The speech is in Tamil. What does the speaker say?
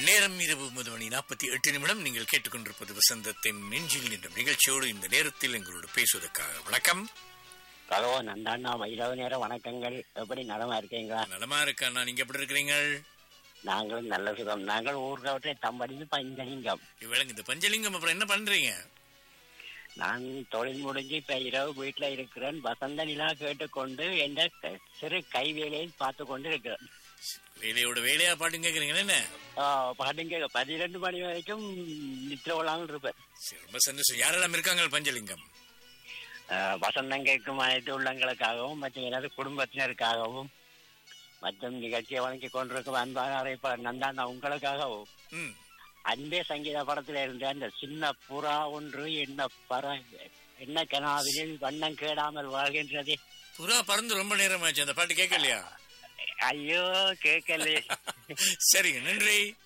நேரம் இரவு ஒன்பது மணி நாற்பத்தி எட்டு நிமிடம் நீங்கள் கேட்டுக்கொண்டிருப்பது வசந்தத்தின் நெஞ்சில் என்ற நிகழ்ச்சியோடு இந்த நேரத்தில் எங்களோடு பேசுவதற்காக வணக்கம் ஹலோ நந்தாண்ணா இரவு நேரம் வணக்கங்கள் எப்படி நலமா இருக்கீங்களா நலமா இருக்கா நீங்க எப்படி இருக்கிறீங்க நாங்களும் நல்ல சுகம் நாங்கள் ஊர்காவற்றை தம்படிந்து பஞ்சலிங்கம் விளங்கு இந்த பஞ்சலிங்கம் அப்புறம் என்ன பண்றீங்க நான் தொழில் முடிஞ்சு இப்ப இரவு வீட்டுல இருக்கிறேன் வசந்த நிலா கேட்டுக்கொண்டு என்ற க- சிறு கை வேலையை பார்த்து கொண்டு இருக்கிறேன் வேலையோட வேலையா பாட்டு கேக்குறீங்க என்ன ஆஹ் பாட்டுங்க பதிரெண்டு மணி வரைக்கும் நித்திர கொள்ளாமல் இருப்பேன் சரி, ரொம்ப சந்தோஷம் யாரெல்லாம் இருக்காங்க பஞ்சலிங்கம் ஆஹ் வசந்தம் கேட்கும் அனைத்து உள்ளங்களுக்காகவும் மற்றும் எனது குடும்பத்தினருக்காகவும் மற்றும் நிகழ்ச்சியை வழங்கி கொண்டிருக்கும் அன்பான அறைப்பாளர் நந்தாண்ணா உங்களுக்காகவும் ம் அன்பே சங்கீத படத்துல இருந்த அந்த சின்ன புறா ஒன்று என்ன பற என்ன கனாவினில் வண்ணம் கேடாமல் வாழ்கின்றது புறா பறந்து ரொம்ப நேரம் ஆச்சு அந்த பாட்டு கேட்கலையா ஐயோ கேட்கல சரிங்க நன்றி